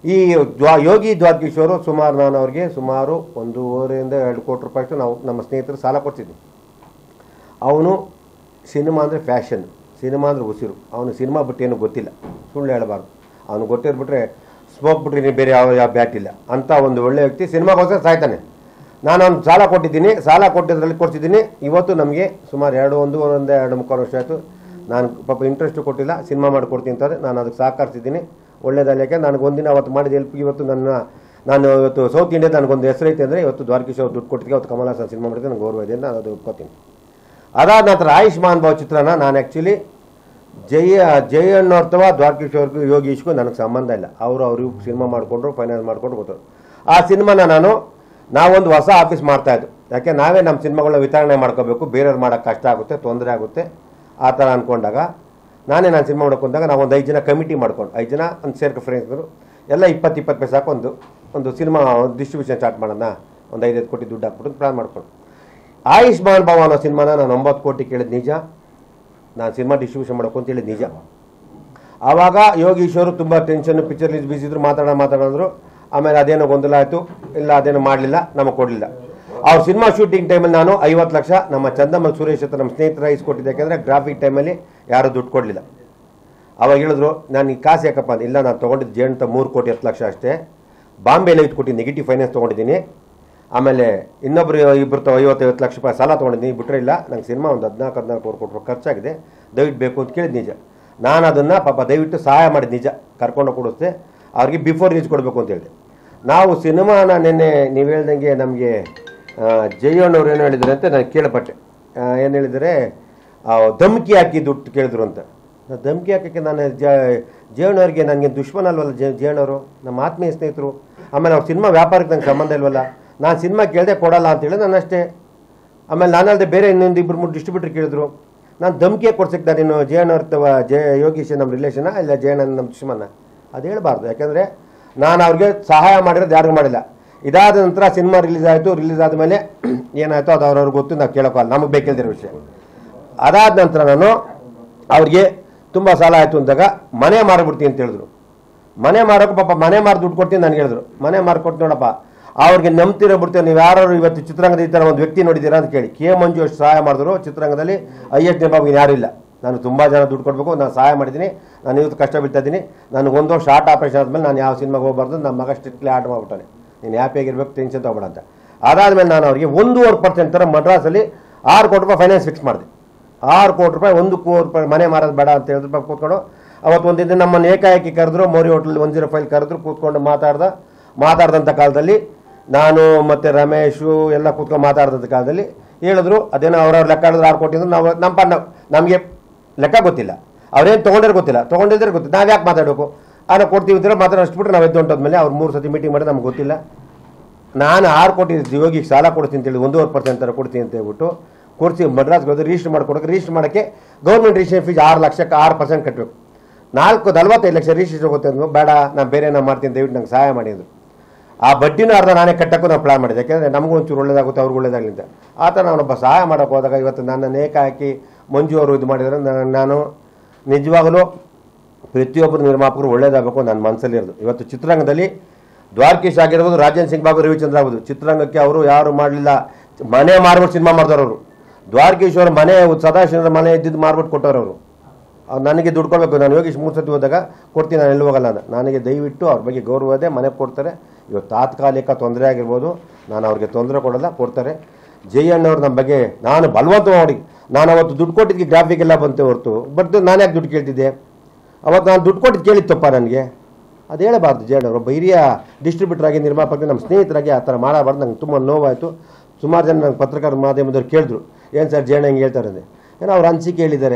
ಈ ದ್ವಾ ಯೋಗಿ ದ್ವಾರಕೀಶ್ವರು ಸುಮಾರು ನಾನು ಅವ್ರಿಗೆ ಸುಮಾರು ಒಂದೂವರೆಯಿಂದ ಎರಡು ಕೋಟಿ ರೂಪಾಯಿ ಅಷ್ಟು ನಾವು ನಮ್ಮ ಸ್ನೇಹಿತರು ಸಾಲ ಕೊಡ್ತಿದ್ವಿ ಅವನು ಸಿನಿಮಾ ಅಂದರೆ ಫ್ಯಾಷನ್ ಸಿನಿಮಾ ಅಂದರೆ ಉಸಿರು ಅವನು ಸಿನಿಮಾ ಬಿಟ್ಟು ಏನೂ ಗೊತ್ತಿಲ್ಲ ಸುಳ್ಳು ಹೇಳಬಾರ್ದು ಅವನು ಗೊತ್ತಿರ್ಬಿಟ್ರೆ ಸ್ಮೋಕ್ ಬಿಟ್ರೆ ನೀನು ಬೇರೆ ಯಾವ ಯಾವ ಬ್ಯಾಟ್ ಇಲ್ಲ ಅಂತ ಒಂದು ಒಳ್ಳೆ ವ್ಯಕ್ತಿ ಸಿನಿಮಾಗೋಸ್ಕರ ಸಾಯ್ತಾನೆ ನಾನು ಅವ್ನು ಸಾಲ ಕೊಟ್ಟಿದ್ದೀನಿ ಸಾಲ ಕೊಟ್ಟಿದ್ರಲ್ಲಿ ಕೊಡ್ತಿದ್ದೀನಿ ಇವತ್ತು ನಮಗೆ ಸುಮಾರು ಎರಡು ಒಂದು ಒಂದು ಎರಡು ಮುಕ್ಕಾಲು ವರ್ಷ ಆಯಿತು ನಾನು ಪಾಪ ಇಂಟ್ರೆಸ್ಟು ಕೊಟ್ಟಿಲ್ಲ ಸಿನಿಮಾ ಮಾಡಿಕೊಡ್ತೀನಿ ಅಂತಾರೆ ನಾನು ಅದಕ್ಕೆ ಸಹಕರಿಸಿದ್ದೀನಿ ಒಳ್ಳೇದಲ್ಲ ಯಾಕೆ ನನಗೆ ಒಂದಿನ ಅವತ್ತು ಮಾಡಿದ ಹೆಲ್ಪ್ ಇವತ್ತು ನನ್ನ ನಾನು ಇವತ್ತು ಸೌತ್ ಇಂಡಿಯಾ ನನಗೊಂದು ಹೆಸರೈತೆ ಅಂದರೆ ಇವತ್ತು ದ್ವಾರಕೀಶ್ ಅವ್ರು ದುಡ್ಡು ಕೊಟ್ಟಿದ್ದೆ ಅವತ್ತು ಕಮಲ್ ಹಾಸನ್ ಸಿನಿಮಾ ಮಾಡಿದ್ರೆ ನನಗೆ ಗೌರವ ಇದೆ ಅಂತ ನಾನು ಅದು ಒಪ್ಕೋತೀನಿ ಅದಾದ ನಂತರ ಆಯುಷ್ಮಾನ್ ಭಾವ್ ಚಿತ್ರನ ನಾನು ಆ್ಯಕ್ಚುಲಿ ಜಯ ಜಯಣ್ಣ ಅಥವಾ ದ್ವಾರಕೀಶ್ ಅವ್ರಿಗೂ ಯೋಗೀಶ್ಗೂ ನನಗೆ ಸಂಬಂಧ ಇಲ್ಲ ಅವರು ಅವರು ಸಿನಿಮಾ ಮಾಡಿಕೊಂಡ್ರು ಫೈನಾನ್ಸ್ ಮಾಡಿಕೊಂಡು ಗೊತ್ತು ಆ ಸಿನಿಮಾನ ನಾನು ನಾವೊಂದು ಹೊಸ ಆಫೀಸ್ ಮಾಡ್ತಾ ಇದ್ದು ಯಾಕೆ ನಾವೇ ನಮ್ಮ ಸಿನಿಮಾಗಳನ್ನ ವಿತರಣೆ ಮಾಡ್ಕೋಬೇಕು ಬೇರೆಯವ್ರು ಮಾಡೋಕ್ಕೆ ಕಷ್ಟ ಆಗುತ್ತೆ ತೊಂದರೆ ಆಗುತ್ತೆ ಆ ಥರ ಅಂದ್ಕೊಂಡಾಗ ನಾನೇ ನಾನು ಸಿನಿಮಾ ಮಾಡೋಕೆ ಬಂದಾಗ ನಾವು ಒಂದು ಐದು ಜನ ಕಮಿಟಿ ಮಾಡ್ಕೊಂಡು ಐದು ಜನ ಒಂದು ಸೇರ್ಕ ಫ್ರೆಂಡ್ಸ್ಗಳು ಎಲ್ಲ ಇಪ್ಪತ್ತು ಇಪ್ಪತ್ತು ಪೈಸೆ ಹಾಕೊಂಡು ಒಂದು ಸಿನಿಮಾ ಡಿಸ್ಟ್ರಿಬ್ಯೂಷನ್ ಸ್ಟಾರ್ಟ್ ಮಾಡೋಣ ಒಂದು ಐದೈದು ಕೋಟಿ ದುಡ್ಡು ಹಾಕ್ಬಿಟ್ಟು ಪ್ಲಾನ್ ಮಾಡ್ಕೊಂಡು ಆಯುಷ್ಮಾನ್ ಭವ ಅನ್ನೋ ಸಿನಿಮಾನ ನಾನು ಒಂಬತ್ತು ಕೋಟಿ ಕೇಳಿದ ನಿಜ ನಾನು ಸಿನಿಮಾ ಡಿಸ್ಟ್ರಿಬ್ಯೂಷನ್ ಮಾಡೋಕೆ ಅಂತ ಹೇಳಿದ ನಿಜ ಆವಾಗ ಯೋಗೀಶ್ವರು ತುಂಬ ಟೆನ್ಷನ್ ಪಿಕ್ಚರ್ ಬಿಸಿ ಇದ್ರು ಮಾತಾಡೋ ಮಾತಾಡೋದ್ರು ಆಮೇಲೆ ಅದೇನೋ ಗೊಂದಲ ಆಯಿತು ಇಲ್ಲ ಅದೇನೋ ಮಾಡಲಿಲ್ಲ ನಮಗೆ ಕೊಡಲಿಲ್ಲ ಅವ್ರ ಸಿನಿಮಾ ಶೂಟಿಂಗ್ ಟೈಮಲ್ಲಿ ನಾನು ಐವತ್ತು ಲಕ್ಷ ನಮ್ಮ ಚಂದಮಲ್ ಸುರೇಶ್ ಹತ್ರ ನಮ್ಮ ಸ್ನೇಹಿತರ ಇಸ್ಕೊಟ್ಟಿದ್ದೆ ಯಾಕೆಂದರೆ ಗ್ರಾಫಿಕ್ ಟೈಮಲ್ಲಿ ಯಾರೂ ದುಡ್ಡು ಕೊಡಲಿಲ್ಲ ಅವಾಗ ಹೇಳಿದ್ರು ನಾನು ಈ ಕಾಸು ಯಾಕಪ್ಪ ಅಂತ ಇಲ್ಲ ನಾನು ತೊಗೊಂಡಿದ್ದು ಜೇಂತ ಮೂರು ಕೋಟಿ ಹತ್ತು ಲಕ್ಷ ಅಷ್ಟೇ ಬಾಂಬೆಯಲ್ಲಿ ಇಟ್ಕೊಟ್ಟು ನೆಗೆಟಿವ್ ಫೈನಾನ್ಸ್ ತೊಗೊಂಡಿದ್ದೀನಿ ಆಮೇಲೆ ಇನ್ನೊಬ್ರು ಇಬ್ಬರು ತ ಐವತ್ತೈವತ್ತು ಲಕ್ಷ ರೂಪಾಯಿ ಸಾಲ ತೊಗೊಂಡಿದ್ದೀನಿ ಬಿಟ್ಟರೆ ಇಲ್ಲ ನಂಗೆ ಸಿನಿಮಾ ಒಂದು ಹದಿನಾಲ್ಕು ಹದಿನಾಲ್ಕು ಕೋಟಿ ರೂಪಾಯಿ ಖರ್ಚಾಗಿದೆ ದಯವಿಟ್ಟು ಬೇಕು ಅಂತ ಕೇಳಿದ ನಿಜ ನಾನು ಅದನ್ನು ಪಾಪ ದಯವಿಟ್ಟು ಸಹಾಯ ಮಾಡಿದ ನಿಜ ಕರ್ಕೊಂಡು ಕೊಡಿಸ್ದೆ ಅವ್ರಿಗೆ ಬಿಫೋರ್ ರಿಲೀಸ್ ಕೊಡಬೇಕು ಅಂತ ಹೇಳಿದೆ ನಾವು ಸಿನಿಮಾನ ನಿನ್ನೆ ನೀವು ಹೇಳ್ದಂಗೆ ನಮಗೆ ಜಯಣ್ಣವ್ರು ಏನು ಹೇಳಿದ್ದಾರೆ ಅಂತ ನಾನು ಕೇಳಪಟ್ಟೆ ಏನು ಹೇಳಿದರೆ ಆ, ಧಮ್ಕಿ ಹಾಕಿ ದುಡ್ಡು ಕೇಳಿದ್ರು ಅಂತ ನಾ ಧಮ್ಕಿ ಹಾಕೋಕ್ಕೆ ನಾನು ಜ ಜಯಣ್ಣವ್ರಿಗೆ ನನಗೆ ದುಶ್ಮನ್ ಅಲ್ವಲ್ಲ ಜ ಜಯಣ್ಣವರು ನಮ್ಮ ಆತ್ಮೀಯ ಸ್ನೇಹಿತರು ಆಮೇಲೆ ಅವ್ರ ಸಿನಿಮಾ ವ್ಯಾಪಾರಕ್ಕೆ ನಂಗೆ ಸಂಬಂಧ ಇಲ್ವಲ್ಲ ನಾನು ಸಿನಿಮಾ ಕೇಳಿದೆ ಕೊಡಲ್ಲ ಅಂತೇಳಿ ನಾನು ಅಷ್ಟೇ ಆಮೇಲೆ ನಾನಲ್ಲದೆ ಬೇರೆ ಇನ್ನೊಂದು ಇಬ್ಬರು ಮೂರು ಡಿಸ್ಟ್ರಿಬ್ಯೂಟರ್ ಕೇಳಿದ್ರು ನಾನು ಧಮ್ಕಿಯ ಕೊಡ್ಸಕ್ಕೆ ನಾನು ಇನ್ನು ಜಯಣ್ಣವ್ರ ಅಥವಾ ಜಯ ಯೋಗೀಶ್ ನಮ್ಮ ರಿಲೇಷನ ಇಲ್ಲ ಜಯಣ್ಣ ನಮ್ಮ ದುಶ್ಮನ ಅದು ಹೇಳ್ಬಾರ್ದು ಯಾಕಂದರೆ ನಾನು ಅವ್ರಿಗೆ ಸಹಾಯ ಮಾಡಿರೋದು ಯಾರಿಗೂ ಮಾಡಿಲ್ಲ ಇದಾದ ನಂತರ ಸಿನಿಮಾ ರಿಲೀಸ್ ಆಯಿತು ರಿಲೀಸ್ ಆದಮೇಲೆ ಏನಾಯಿತು ಅದು ಅವ್ರವ್ರಿಗೆ ಗೊತ್ತು ನಾವು ಕೇಳೋಕ್ಕಲ್ಲ ನಮಗೆ ಬೇಕಿಲ್ದಿರೋ ವಿಷಯ ಅದಾದ ನಂತರ ನಾನು ಅವ್ರಿಗೆ ತುಂಬ ಸಾಲ ಆಯಿತು ಅಂದಾಗ ಮನೆ ಮಾರಿಬಿಡ್ತೀನಿ ಅಂತ ಹೇಳಿದ್ರು ಮನೆ ಮಾರೋಕೆ ಪಾಪ ಮನೆ ಮಾರಿ ದುಡ್ಡು ಕೊಡ್ತೀನಿ ನನಗೆ ಹೇಳಿದ್ರು ಮನೆ ಮಾರ್ಕೊಟ್ಟು ನೋಡಪ್ಪ ಅವ್ರಿಗೆ ನಂಬ್ತಿರೋ ಬಿಡ್ತೀವಿ ನೀವು ಯಾರು ಇವತ್ತು ಚಿತ್ರರಂಗದ ಈ ಥರ ಒಂದು ವ್ಯಕ್ತಿ ನೋಡಿದ್ದೀರಾ ಅಂತ ಕೇಳಿ ಕೆ ಮಂಜು ಅಷ್ಟು ಸಹಾಯ ಮಾಡಿದ್ರು ಚಿತ್ರರಂಗದಲ್ಲಿ ಐ ಎಸ್ ನಿಭಾಗ ಯಾರೂ ಇಲ್ಲ ನಾನು ತುಂಬ ಜನ ದುಡ್ಡು ಕೊಡಬೇಕು ನಾನು ಸಹಾಯ ಮಾಡಿದ್ದೀನಿ ನಾನು ಇವತ್ತು ಕಷ್ಟ ಬೀಳ್ತಾ ಇದ್ದೀನಿ ನನಗೆ ಒಂದು ವರ್ಷ ಆರ್ಟ್ ಆಪರೇಷನ್ ಆದಮೇಲೆ ನಾನು ಯಾವ ಸಿನಿಮಾಗೆ ಹೋಗ್ಬಾರ್ದು ನಮ್ಮ ಮಗ ಸ್ಟ್ರಿಕ್ಟ್ಲಿ ಆರ್ಟ್ ಮಾಡ್ಬಿಟ್ಟಾನೆ ನೀನು ಹ್ಯಾಪಿಯಾಗಿರ್ಬೇಕು ಟೆನ್ಷನ್ ತೊಗೊಬೇಡ ಅಂತ ಅದಾದಮೇಲೆ ನಾನು ಅವರಿಗೆ ಒಂದೂವರೆ ಪರ್ಸೆಂಟ್ ಥರ ಮಡ್ರಾಸಲ್ಲಿ ಆರು ಕೋಟಿ ರೂಪಾಯಿ ಫೈನಾನ್ಸ್ ಫಿಕ್ಸ್ ಮಾಡಿದೆ ಆರು ಕೋಟಿ ರೂಪಾಯಿ ಒಂದು ಕೋಟಿ ರೂಪಾಯಿ ಮನೆ ಮಾರೋದು ಬೇಡ ಅಂತ ಹೇಳಿದ್ರು ಪಾಪ ಕೂತ್ಕೊಂಡು ಅವತ್ತು ಒಂದು ದಿನ ನಮ್ಮನ್ನು ಏಕಾಏಕಿ ಕರೆದ್ರು ಮೋರಿ ಹೋಟ್ಲ್ ಒನ್ ಜೀರೋ ಫೈವ್ ಕರೆದ್ರು ಕೂತ್ಕೊಂಡು ಮಾತಾಡ್ದ ಮಾತಾಡ್ದಂಥ ಕಾಲದಲ್ಲಿ ನಾನು ಮತ್ತು ರಮೇಶು ಎಲ್ಲ ಕೂತ್ಕೊಂಡು ಮಾತಾಡ್ದಂಥ ಕಾಲದಲ್ಲಿ ಹೇಳಿದ್ರು ಅದೇನೋ ಅವ್ರವ್ರ ಲೆಕ್ಕ ಹಿಡಿದ್ರು ಆರು ಕೋಟಿ ಅಂದ್ರೆ ನಾವು ನಮ್ಮ ಪಣ್ಣ ನಮಗೆ ಲೆಕ್ಕ ಗೊತ್ತಿಲ್ಲ ಅವ್ರೇನು ತೊಗೊಂಡಿರೋ ಗೊತ್ತಿಲ್ಲ ತೊಗೊಂಡಿದ್ರೆ ಗೊತ್ತಿಲ್ಲ ನಾವು ಯಾಕೆ ಮಾತಾಡಬೇಕು ಆನ ಕೊಡ್ತೀವಿ ಅಂದ್ರೆ ಮಾತಾಡೋ ಅಷ್ಟು ಬಿಟ್ಟರೆ ನಾವು ಎದ್ದು ಹೊಂಟೋದ್ಮೇಲೆ ಅವ್ರು ಮೂರು ಸತಿ ಮೀಟಿಂಗ್ ಮಾಡಿ ನಮ್ಗೆ ಗೊತ್ತಿಲ್ಲ ನಾನು ಆರು ಕೋಟಿ ಯೋಗಿಗೆ ಸಾಲ ಕೊಡ್ತೀನಿ ಅಂತೇಳಿ ಒಂದೂವರೆ ಪರ್ಸೆಂಟ್ ಥರ ಕೊಡ್ತೀನಿ ಅಂತ ಹೇಳ್ಬಿಟ್ಟು ಕೊಡ್ಸಿ ಮಡ್ರಾಸ್ಗೆ ಹೋದ್ರೆ ರಿಜಿಸ್ಟರ್ ಮಾಡ್ಕೊಡೋಕೆ ರಿಜಿಸ್ಟರ್ ಮಾಡೋಕ್ಕೆ ಗೌರ್ಮೆಂಟ್ ರಿಜಿಸ್ಟ್ರೇಷನ್ ಫೀಸ್ ಆರು ಲಕ್ಷಕ್ಕೆ ಆರು ಪರ್ಸೆಂಟ್ ಕಟ್ಟಬೇಕು ನಾಲ್ಕು ನಲ್ವತ್ತೈದು ಲಕ್ಷ ರಿಜಿಸ್ಟ್ರೇಷನ್ ಹೋಗುತ್ತೆ ಅಂದ್ರು ಬೇಡ ನಾನು ಬೇರೆ ನಾನು ಮಾಡ್ತೀನಿ ದಯವಿಟ್ಟು ನಂಗೆ ಸಹಾಯ ಮಾಡಿದ್ರು ಆ ಬಡ್ಡಿನೂ ಅರ್ಧ ನಾನೇ ಕಟ್ಟಕ್ಕೂ ನಾವು ಪ್ಲಾನ್ ಮಾಡಿದೆ ಯಾಕೆಂದರೆ ನಮಗೂ ಒಂಚೂರು ಒಳ್ಳೇದಾಗುತ್ತೆ ಅವ್ರಿಗೂ ಒಳ್ಳೇದಾಗಲಿ ಅಂತ ಆ ಥರ ನಾನೊಬ್ಬ ಸಹಾಯ ಮಾಡೋಕೆ ಹೋದಾಗ ಇವತ್ತು ನನ್ನ ನೇಕ ಹಾಕಿ ಮಂಜು ಅವರು ಇದು ಮಾಡಿದ್ರೆ ನಾನು- ನಾನು ನಿಜವಾಗಲೂ ಪ್ರತಿಯೊಬ್ಬರು ನಿರ್ಮಾಪಕರು ಒಳ್ಳೇದಾಗಬೇಕು ನನ್ನ ಮನಸ್ಸಲ್ಲಿ ಇರೋದು ಇವತ್ತು ಚಿತ್ರರಂಗದಲ್ಲಿ ದ್ವಾರಕೀಶ್ ಆಗಿರ್ಬೋದು ರಾಜೇಂದ್ರ ಸಿಂಗ್ ಬಾಬು ರವಿಚಂದ್ರ ಆಗ್ಬೋದು ಚಿತ್ರರಂಗಕ್ಕೆ ಅವರು ಯಾರು ಮಾಡಲಿಲ್ಲ ಮನೆ ಮಾರ್ಬಿಟ್ಟು ಸಿನಿಮಾ ಮಾಡಿದವರು ಅವರು ದ್ವಾರಕೀಶ್ ಅವ್ರ ಮನೆ ಸದಾಶಿವರ ಮನೆ ಇದ್ದಿದ್ದು ಮಾರ್ಬಿಟ್ಟು ಕೊಟ್ಟವ್ರು ಅವರು ಅವ್ರು ನನಗೆ ದುಡ್ಡು ಕೊಡಬೇಕು ನಾನು ಯೋಗೀಶ್ ಮೂರು ಸತಿ ಹೋದಾಗ ಕೊಡ್ತೀನಿ ನಾನು ಎಲ್ಲಿ ಹೋಗಲ್ಲ ಅಂತ ನನಗೆ ದಯವಿಟ್ಟು ಅವ್ರ ಬಗ್ಗೆ ಗೌರವ ಇದೆ ಮನೆ ಕೊಡ್ತಾರೆ ಇವತ್ತು ತಾತ್ಕಾಲಿಕ ತೊಂದರೆ ಆಗಿರ್ಬೋದು ನಾನು ಅವ್ರಿಗೆ ತೊಂದರೆ ಕೊಡಲ್ಲ ಕೊಡ್ತಾರೆ ಜಯಣ್ಣವ್ರು ನಮ್ಮ ಬಗ್ಗೆ ನಾನು ಬಲವಂತ ಮಾಡಿ ನಾನು ಅವತ್ತು ದುಡ್ಡು ಕೊಟ್ಟಿದ್ದಕ್ಕೆ ಗ್ರಾಫಿಕ್ ಎಲ್ಲ ಬಂತೆ ಹೊರತು ಬಟ್ ನಾನು ಯಾಕೆ ದುಡ್ಡು ಕೇಳ್ತಿದ್ದೆ ಅವತ್ತು ನಾನು ದುಡ್ಡು ಕೊಟ್ಟಿದ್ದು ಕೇಳಿತ್ತಪ್ಪ ನನಗೆ ಅದು ಹೇಳಬಾರ್ದು ಜಯಣ್ಣವರು ಒಬ್ಬ ಹಿರಿಯ ಡಿಸ್ಟ್ರಿಬ್ಯೂಟರ್ ಆಗಿ ನಿರ್ಮಾಪಕ ನಮ್ಮ ಸ್ನೇಹಿತರಾಗಿ ಆ ಥರ ಮಾಡಬಾರ್ದು ನಂಗೆ ತುಂಬ ನೋವಾಯಿತು ಸುಮಾರು ಜನ ನಂಗೆ ಪತ್ರಕರ್ತ ಮಾಧ್ಯಮದವ್ರು ಕೇಳಿದ್ರು ಏನು ಸರ್ ಜಯಣ್ಣ ಹಿಂಗೆ ಹೇಳ್ತಾರೆ ಅಂದೆ ಏನೋ ಅವ್ರು ಅನಿಸಿಕೆ ಹೇಳಿದ್ದಾರೆ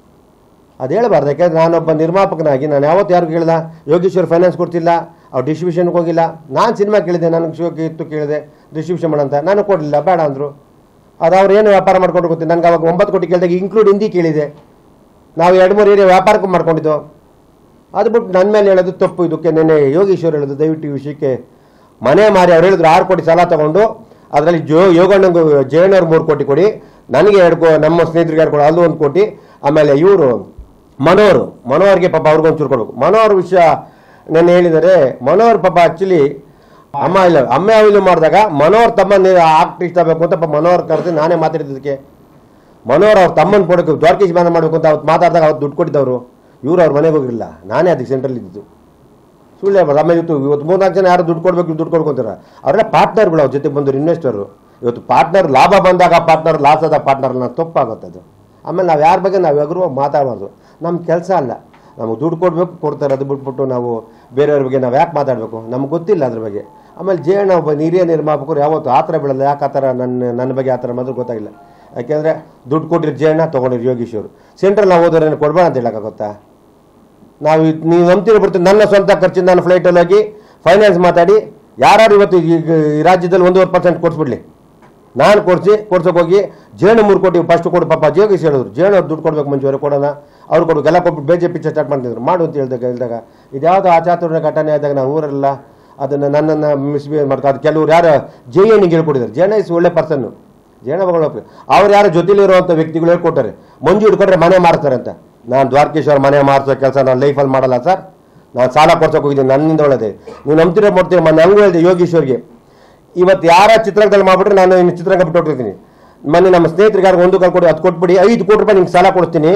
ಅದು ಹೇಳಬಾರ್ದು ಯಾಕೆಂದ್ರೆ ನಾನೊಬ್ಬ ನಿರ್ಮಾಪಕನಾಗಿ ನಾನು ಯಾವತ್ತು ಯಾರು ಕೇಳಿದ ಯೋಗೇಶ್ವರ್ ಫೈನಾನ್ಸ್ ಕೊಡ್ತಿಲ್ಲ ಅವ್ರು ಡಿಸ್ಟ್ರಿಬ್ಯೂಷನ್ಗೆ ಹೋಗಿಲ್ಲ ನಾನು ಸಿನಿಮಾ ಕೇಳಿದೆ ನನಗೆ ಶೋಕಿ ಇತ್ತು ಕೇಳಿದೆ ಡಿಸ್ಟ್ರಿಬ್ಯೂಷನ್ ಮಾಡಂತ ನಾನು ಕೊಡಲಿಲ್ಲ ಬೇಡ ಅಂದರು ಅದು ಅವ್ರು ಏನು ವ್ಯಾಪಾರ ಮಾಡ್ಕೊಂಡು ಗೊತ್ತಿಲ್ಲ ನನಗೆ ಅವಾಗ ಒಂಬತ್ತು ಕೋಟಿ ಕೇಳಿದಾಗ ಇನ್ಕ್ಲೂಡ್ ಹಿಂದಿ ಕೇಳಿದೆ ನಾವು ಎರಡು ಮೂರು ಏರಿಯಾ ವ್ಯಾಪಾರಕ್ಕೂ ಮಾಡ್ಕೊಂಡಿದ್ದು ಅದು ಬಿಟ್ಟು ನನ್ನ ಮೇಲೆ ಹೇಳೋದು ತಪ್ಪು ಇದಕ್ಕೆ ನೆನ್ನೆ ಯೋಗೇಶ್ವರ್ ಹೇಳೋದು ದಯವಿಟ್ಟು ಈ ವಿಷಯಕ್ಕೆ ಮನೆ ಮಾರಿ ಅವ್ರು ಹೇಳಿದ್ರು ಆರು ಕೋಟಿ ಸಾಲ ತಗೊಂಡು ಅದರಲ್ಲಿ ಜೋ ಯೋಗಣ್ಣಂಗು ಜಯಣ್ಣವ್ರು ಮೂರು ಕೋಟಿ ಕೊಡಿ ನನಗೆ ಎರಡು ಕೋ ನಮ್ಮ ಸ್ನೇಹಿತರಿಗೆ ಎರಡು ಕೊಡಿ ಅಲ್ಲೂ ಒಂದು ಕೋಟಿ ಆಮೇಲೆ ಇವರು ಮನೋರು ಮನೋಹರ್ಗೆ ಪಾಪ ಅವ್ರಿಗೊಂಚೂರು ಕೊಡಬೇಕು ಮನೋಹರ್ ವಿಷಯ ನಾನು ಹೇಳಿದರೆ ಮನೋಹರ್ ಪಾಪ ಆಕ್ಚುಲಿ ಅಮ್ಮ ಇಲ್ಲ ಅಮ್ಮ ಅವಿಲು ಮಾಡಿದಾಗ ಮನೋಹರ್ ತಮ್ಮನ ಆರ್ಟಿಸ್ಟ್ ಆಗಬೇಕು ಅಂತ ಪಾಪ ಮನೋಹರ್ ಕರೆದು ನಾನೇ ಮಾತಾಡಿದ್ದಕ್ಕೆ ಮನೋಹರ್ ಅವ್ರ ತಮ್ಮನ ಕೊಡಕ್ಕೆ ದ್ವಾರಕೀಶ್ ಬಾನ ಮಾಡಬೇಕು ಅಂತ ಅವತ್ತು ಮಾತಾಡಿದಾಗ ಅವತ್ತು ದುಡ್ಡು ಕೊಟ್ಟಿದ್ದವರು ಇವ್ರು ಅವ್ರ ಮನೆಗೆ ಹೋಗಿರಲಿಲ್ಲ ನಾನೇ ಅದಕ್ಕೆ ಸೆಂಟ್ರಲ್ ಇದ್ದಿದ್ದು ಸುಳ್ಳು ಹೇಳ್ಬಾರ್ದು ಆಮೇಲೆ ಇವತ್ತು ಇವತ್ತು ಮೂರ್ನಾಲ್ಕು ಜನ ಯಾರು ದುಡ್ಡು ಕೊಡ್ಬೇಕು ದುಡ್ಡು ಕೊಡ್ಕೊಂತಾರ ಅವರೆಲ್ಲ ಪಾರ್ಟ್ನರ್ಗಳು ಅವ್ರ ಜೊತೆ ಬಂದರು ಇನ್ವೆಸ್ಟರು ಇವತ್ತು ಪಾರ್ಟ್ನರ್ ಲಾಭ ಬಂದಾಗ ಪಾರ್ಟ್ನರ್ ಲಾಸ್ ಆದ ಪಾರ್ಟ್ನರ್ನ ತಪ್ಪಾಗುತ್ತೆ ಅದು ಆಮೇಲೆ ನಾವು ಯಾರ ಬಗ್ಗೆ ನಾವು ಎಗರು ಮಾತಾಡಬಾರ್ದು ನಮ್ಮ ಕೆಲಸ ಅಲ್ಲ ನಮಗೆ ದುಡ್ಡು ಕೊಡಬೇಕು ಕೊಡ್ತಾರೆ ಅದು ಬಿಟ್ಬಿಟ್ಟು ನಾವು ಬೇರೆಯವ್ರ ಬಗ್ಗೆ ನಾವು ಯಾಕೆ ಮಾತಾಡಬೇಕು ನಮ್ಗೆ ಗೊತ್ತಿಲ್ಲ ಅದ್ರ ಬಗ್ಗೆ ಆಮೇಲೆ ಜೇಣ ಒಬ್ಬ ಹಿರಿಯ ನಿರ್ಮಾಪಕರು ಯಾವತ್ತು ಆ ಥರ ಬೀಳಲ್ಲ ಯಾಕೆ ಆ ಥರ ನನ್ನ ನನ್ನ ಬಗ್ಗೆ ಆ ಥರ ಮಾತ್ರ ಗೊತ್ತಾಗಿಲ್ಲ ಯಾಕೆಂದರೆ ದುಡ್ಡು ಕೊಟ್ಟಿರೋ ಜೇಣ ತೊಗೊಂಡಿರೋ ಯೋಗೀಶ್ವರು ಸೆಂಟ್ರಲ್ ನಾವು ಹೋದ್ರೆ ಕೊಡ್ಬೇಡ ಅಂತ ಹೇಳೋಕ್ಕಾಗುತ್ತಾ ನಾವು ಇದ್- ನೀವು ನಂಬ್ತಿರೋ ಬರ್ತೀವಿ ನನ್ನ ಸ್ವಂತ ಖರ್ಚಿಂದ ನಾನು ಫ್ಲೈಟಲ್ಲಿ ಹೋಗಿ ಫೈನಾನ್ಸ್ ಮಾತಾಡಿ ಯಾರು ಇವತ್ತು ಈಗ ಈ ರಾಜ್ಯದಲ್ಲಿ ಒಂದೂವರೆ ಪರ್ಸೆಂಟ್ ಕೊಡಿಸ್ಬಿಡ್ಲಿ ನಾನು ಕೊಡಿಸಿ ಕೊಡ್ಸೋಕೆ ಹೋಗಿ ಜೇನು ಮೂರು ಕೋಟಿ ಫಸ್ಟ್ ಕೊಡು ಪಾಪ ಜೇಗಿಸಿ ಹೇಳಿದ್ರು ಜೇನು ಅವ್ರು ದುಡ್ಡು ಕೊಡ್ಬೇಕು ಮುಂಚೆ ಕೊಡೋಣ ಅವ್ರು ಕೊಡ್ಬೇಕು ಎಲ್ಲ ಕೊಟ್ಬಿಟ್ಟು ಬೇಜೆ ಪಿಕ್ಚರ್ ಸ್ಟಾರ್ಟ್ ಮಾಡ್ತಿದ್ರು ಮಾಡು ಅಂತ ಹೇಳಿದಾಗ ಹೇಳಿದಾಗ ಇದ್ಯಾವುದೋ ಆಚಾತುರ್ಯ ಘಟನೆ ಆದಾಗ ನಾವು ಊರಲ್ಲ ಅದನ್ನು ನನ್ನನ್ನು ಮಿಸ್ಬಿಹೇವ್ ಮಾಡ್ಕೊ ಅದು ಕೆಲವ್ರು ಯಾರು ಜೆ ಎನಿಗೆ ಹೇಳ್ಕೊಟ್ಟಿದ್ದಾರೆ ಜೇಣ ಇಸ್ ಒಳ್ಳೆ ಪರ್ಸನ್ನು ಜೇಣ ಮಗಳು ಅವ್ರು ಯಾರು ಜೊತೆಲಿರುವಂಥ ವ್ಯಕ್ತಿಗಳು ಹೇಳ್ಕೊಟ್ಟಾರೆ ಮಂಜು ಹಿಡ್ಕೊಂಡ್ರೆ ಮನೆ ಮಾರ್ತಾರೆ ಅಂತ ನಾನು ದ್ವಾರಕೇಶ್ವರ ಮನೆ ಮಾರಿಸೋ ಕೆಲಸ ನಾನು ಲೈಫಲ್ಲಿ ಮಾಡಲ್ಲ ಸರ್ ನಾನು ಸಾಲ ಕೊಡ್ಸೋಕೆ ಹೋಗಿದ್ದೀನಿ ನನ್ನಿಂದ ಒಳ್ಳೆದೆ ನೀವು ನಂಬ್ತಿರೋ ಮಾಡ್ತೀರಿ ಮೊನ್ನೆ ಹಂಗೂ ಹೇಳಿದೆ ಯೋಗೀಶ್ವರ್ಗೆ ಇವತ್ತು ಯಾರ ಚಿತ್ರರಂಗದಲ್ಲಿ ಮಾಡ್ಬಿಟ್ರೆ ನಾನು ಇನ್ನು ಚಿತ್ರರಂಗ ಬಿಟ್ಟು ಹೋಗ್ತಿರ್ತೀನಿ ಮೊನ್ನೆ ನಮ್ಮ ಸ್ನೇಹಿತರಿಗೆ ಯಾರು ಒಂದು ಕಾಲು ಕೊಡಿ ಅದು ಕೊಟ್ಬಿಡಿ ಐದು ಕೋಟಿ ರೂಪಾಯಿ ನಿಮ್ಗೆ ಸಾಲ ಕೊಡ್ತೀನಿ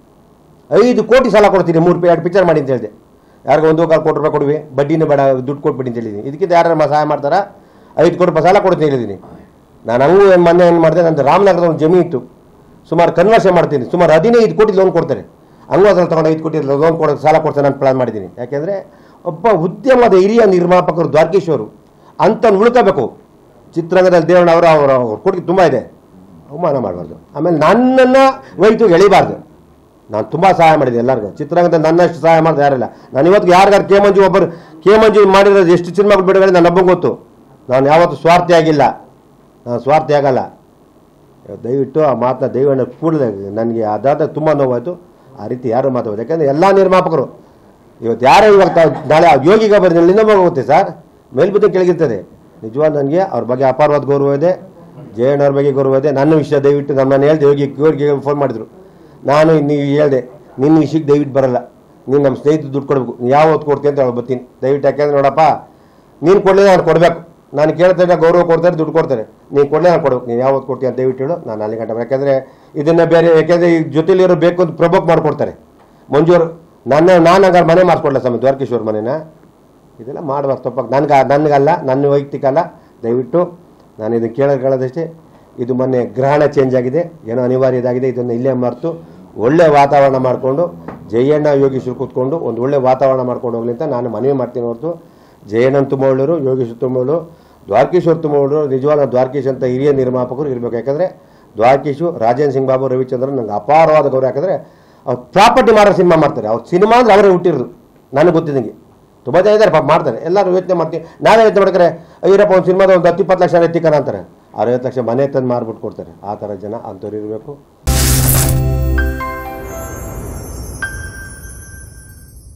ಐದು ಕೋಟಿ ಸಾಲ ಕೊಡ್ತೀನಿ ಮೂರು ಎರಡು ಪಿಕ್ಚರ್ ಮಾಡಿ ಅಂತ ಹೇಳಿದೆ ಯಾರಿಗೂ ಒಂದು ಕಾಲು ಕೋಟಿ ರೂಪಾಯಿ ಕೊಡುವೆ ಬಡ್ಡಿನೂ ಬೇಡ ದುಡ್ಡು ಕೊಟ್ಬಿಡಿ ಅಂತ ಹೇಳಿದ್ದೀನಿ ಇದಕ್ಕಿಂತ ಯಾರು ಸಹಾಯ ಮಾಡ್ತಾರಾ ಐದು ಕೋಟಿ ರೂಪಾಯಿ ಸಾಲ ಕೊಡ್ತೀನಿ ಹೇಳಿದ್ದೀನಿ ನಾನು ಹಂಗೂ ಏನು ಮೊನ್ನೆ ಏನು ಮಾಡಿದೆ ನಂದು ರಾಮನಗರದ ಒಂದು ಜಮೀನು ಇತ್ತು ಸುಮಾರು ಕನ್ವರ್ಷನ್ ಮಾಡ್ತೀನಿ ಸುಮಾರು ಹದಿನೈದು ಕೋಟಿ ಲೋನ್ ಕೊಡ್ತಾರೆ ಹಂಗೂ ಅದ್ರಲ್ಲಿ ತಗೊಂಡು ಐದು ಕೋಟಿ ಲೋನ್ ಕೊಡೋದು ಸಾಲ ಕೊಡ್ತಾರೆ ನಾನು ಪ್ಲಾನ್ ಮಾಡಿದ್ದೀನಿ ಯಾಕೆಂದರೆ ಒಬ್ಬ ಉದ್ಯಮದ ಹಿರಿಯ ನಿರ್ಮಾಪಕರು ದ್ವಾರಕೀಶ್ವರು ಅಂತ ಉಳ್ಕೋಬೇಕು ಚಿತ್ರರಂಗದಲ್ಲಿ ದೇವಣ್ಣ ಅವರು ಅವರ ಅವ್ರ ಕೊಡುಗೆ ತುಂಬ ಇದೆ ಅವಮಾನ ಮಾಡಬಾರ್ದು ಆಮೇಲೆ ನನ್ನನ್ನು ವೈತು ಎಳಿಬಾರ್ದು ನಾನು ತುಂಬ ಸಹಾಯ ಮಾಡಿದೆ ಎಲ್ಲರಿಗೂ ಚಿತ್ರರಂಗದಲ್ಲಿ ನನ್ನಷ್ಟು ಸಹಾಯ ಮಾಡಿದೆ ಯಾರಿಲ್ಲ ನಾನು ಇವತ್ತು ಯಾರಿಗಾರು ಕೆ ಮಂಜು ಒಬ್ಬರು ಕೆ ಮಂಜು ಮಾಡಿರೋದು ಎಷ್ಟು ಸಿನಿಮಾಗಳು ಬಿಡುಗಡೆ ನನ್ನ ಹಬ್ಬ ಗೊತ್ತು ನಾನು ಯಾವತ್ತೂ ಸ್ವಾರ್ಥಿ ಆಗಿಲ್ಲ ನಾನು ಸ್ವಾರ್ಥಿ ಆಗಲ್ಲ ದಯವಿಟ್ಟು ಆ ಮಾತನ್ನ ದೈವಣ್ಣ ಕೂಡಲೇ ನನಗೆ ಅದಾದ ತುಂಬ ನೋವಾಯಿತು ಆ ರೀತಿ ಯಾರು ಮಾತಾಡೋದು ಯಾಕಂದರೆ ಎಲ್ಲ ನಿರ್ಮಾಪಕರು ಇವತ್ತು ಯಾರೇ ಇವಾಗ ತ- ನಾಳೆ ಆ ಯೋಗಿಗ ಬರೆದ ಇಲ್ಲಿಂದ ಹೋಗುತ್ತೆ ಸರ್ ಮೇಲ್ಬುದ್ಧಿ ಕೆಳಗಿರ್ತದೆ ನಿಜವಾದ ನನಗೆ ಅವ್ರ ಬಗ್ಗೆ ಅಪಾರವಾದ ಗೌರವ ಇದೆ ಜಯಣ್ಣವ್ರ ಬಗ್ಗೆ ಗೌರವ ಇದೆ ನನ್ನ ವಿಷಯ ದಯವಿಟ್ಟು ನಮ್ಮ ನಾನು ಹೇಳ್ದೆ ಯೋಗಿ ಯೋಗಿಗೆ ಫೋನ್ ಮಾಡಿದ್ರು ನಾನು ನೀವು ಹೇಳ್ದೆ ನಿನ್ನ ವಿಷಯಕ್ಕೆ ದಯವಿಟ್ಟು ಬರಲ್ಲ ನೀನು ನಮ್ಮ ಸ್ನೇಹಿತರು ದುಡ್ಡು ಕೊಡಬೇಕು ನೀನು ಯಾವ ಹೊತ್ತು ಕೊಡ್ತೀನಿ ಅಂತ ಹೇಳಿ ಬರ್ತೀನಿ ದಯವಿಟ್ಟು ಯಾಕೆಂದ್ರೆ ನೋಡಪ್ಪ ನೀನು ಕೊಡಲಿಲ್ಲ ನಾನು ಕೊಡಬೇಕು ನಾನು ಕೇಳ್ತಾರೆ ಗೌರವ ಕೊಡ್ತಾರೆ ದುಡ್ಡು ಕೊಡ್ತಾರೆ ನೀನು ಕೊಡಲೇ ನಾನು ಕೊಡ್ಬೇಕು ನೀನು ಯಾವತ್ತು ಕೊಡ್ತೀನಿ ಅಂತ ದಯವಿಟ್ಟು ಹೇಳು ನಾನು ಅಲ್ಲಿ ಗಂಟೆ ಯಾಕೆಂದರೆ ಇದನ್ನು ಬೇರೆ ಯಾಕೆಂದರೆ ಈ ಜೊತೆಲಿರೋ ಬೇಕು ಅಂತ ಪ್ರಭೋಕ್ ಮಾಡಿಕೊಡ್ತಾರೆ ಮಂಜೂರು ನನ್ನ ನಾನು ಹಂಗಾರೆ ಮನೆ ಮಾಡಿಸ್ಕೊಡ್ಲ ಸ್ವಾಮಿ ದ್ವಾರಕೇಶ್ವರ ಮನೆನ ಇದೆಲ್ಲ ಮಾಡಬಾರ್ದು ತಪ್ಪಾಗ ನನಗೆ ನನಗಲ್ಲ ನನ್ನ ವೈಯಕ್ತಿಕ ಅಲ್ಲ ದಯವಿಟ್ಟು ನಾನು ಇದನ್ನು ಕೇಳೋದು ಕೇಳೋದಷ್ಟೇ ಇದು ಮೊನ್ನೆ ಗ್ರಹಣ ಚೇಂಜ್ ಆಗಿದೆ ಏನೋ ಅನಿವಾರ್ಯ ಇದಾಗಿದೆ ಇದನ್ನು ಇಲ್ಲೇ ಮರೆತು ಒಳ್ಳೆ ವಾತಾವರಣ ಮಾಡಿಕೊಂಡು ಜಯಣ್ಣ ಯೋಗೀಶ್ವರ್ ಕೂತ್ಕೊಂಡು ಒಂದು ಒಳ್ಳೆ ವಾತಾವರಣ ಮಾಡ್ಕೊಂಡು ಹೋಗ್ಲಿ ಅಂತ ನಾನು ಮನವಿ ಮಾಡ್ತೀನಿ ಹೊರತು ಜಯಣ್ಣನ್ ತುಂಬಳ್ಳೂರು ಯೋಗೇಶ್ವರ್ ತುಂಬಳು ದ್ವಾರಕೀಶ್ವರ್ ತುಂಬಳ್ಳೂರು ನಿಜವಾದ ದ್ವಾರಕೀಶ್ ಅಂತ ಹಿರಿಯ ನಿರ್ಮಾಪಕರು ಇರಬೇಕು ಯಾಕಂದರೆ ದ್ವಾರಕೀಶು ರಾಜೇಂದ್ರ ಸಿಂಗ್ ಬಾಬು ರವಿಚಂದ್ರನ್ ನಂಗೆ ಅಪಾರವಾದ ಗೌರವ ಯಾಕಂದರೆ ಅವ್ರು ಪ್ರಾಪರ್ಟಿ ಮಾರೋ ಸಿನಿಮಾ ಮಾಡ್ತಾರೆ ಅವ್ರ ಸಿನಿಮಾ ಅಂದ್ರೆ ಅವರೇ ಹುಟ್ಟಿರೋದು ನನಗೆ ಗೊತ್ತಿದ್ದಂಗೆ ತುಂಬ ಜನ ಇದ್ದಾರೆ ಪಾಪ ಮಾಡ್ತಾರೆ ಎಲ್ಲರೂ ಯೋಚನೆ ಮಾಡ್ತೀವಿ ನಾವೇ ಯೋಚನೆ ಮಾಡ್ತಾರೆ ಅಯ್ಯಪ್ಪ ಒಂದು ಸಿನಿಮಾದ ಒಂದು ಹತ್ತು ಇಪ್ಪತ್ತು ಲಕ್ಷ ಎತ್ತಿಕನ ಅಂತಾರೆ ಅವ್ರ ಐವತ್ತು ಲಕ್ಷ ಮನೆ ತಂದು ಮಾರ್ಬಿಟ್ಟು ಕೊಡ್ತಾರೆ ಆ ಥರ ಜನ ಅಂಥವ್ರು ಇರಬೇಕು